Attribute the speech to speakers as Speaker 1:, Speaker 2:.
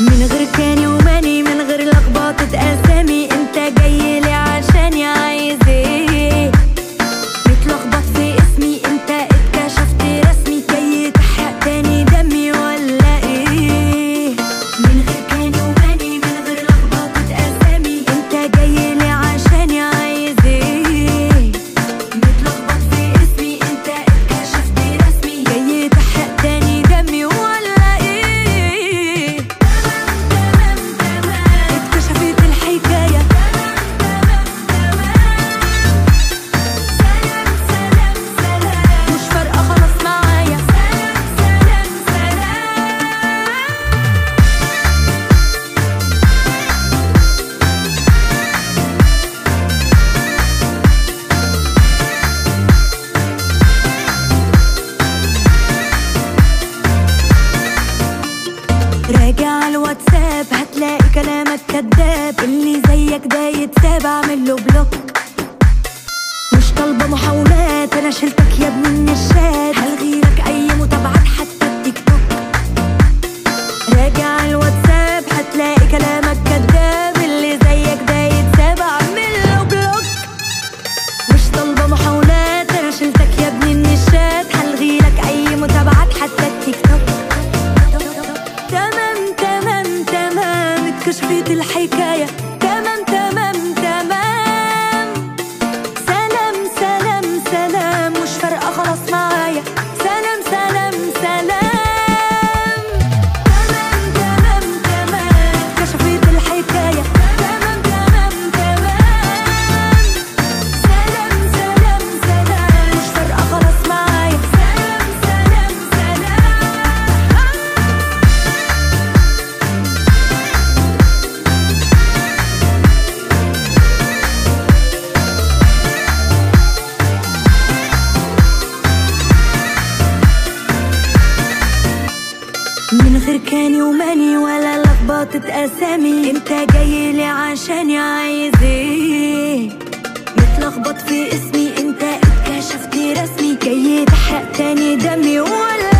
Speaker 1: من غير كاني وماني من غير لخبطة أسامي انت جاي لي عشان عايز ايه متلخبط في اسمي انت اتكشفت رسمي جاي تحرق تاني دمي ولا ايه من غير كاني وماني من غير لخبطة أسامي انت جاي لي عشان عايز ايه متلخبط في اسمي انت اتكشفت رسمي جاي تحرق تاني دمي ولا ايه تمام تمام اتكشفت الحكاية سلام سلام سلام مش فارقة خلاص معايا سلام سلام سلام راجع الواتساب هتلاقي كلامك كداب اللي زيك ده يتساب اعمل له بلوك مش طالبه محاولات انا شلتك يا ابني من الشات هلغي لك اي متابعات حتى التيك توك راجع الواتساب هتلاقي كلامك كداب اللي زيك ده يتساب اعمل له بلوك مش طالبه محاولات انا شلتك يا ابني من الشات هلغي لك اي متابعات حتى التيك توك تمام تمام تمام اتكشفت الحكاية تمام تمام تمام سلام سلام سلام مش فارقة خلاص معايا سلام سلام سلام تمام تمام تمام اتكشفت الحكاية تمام تمام تمام سلام سلام سلام مش فارقة خلاص معايا سلام سلام سلام من غير كاني وماني ولا لخبطة أسامي انت جاي لي عشان عايز ايه متلخبط في اسمي انت اتكشفت رسمي جاي تحرق تاني دمي ولا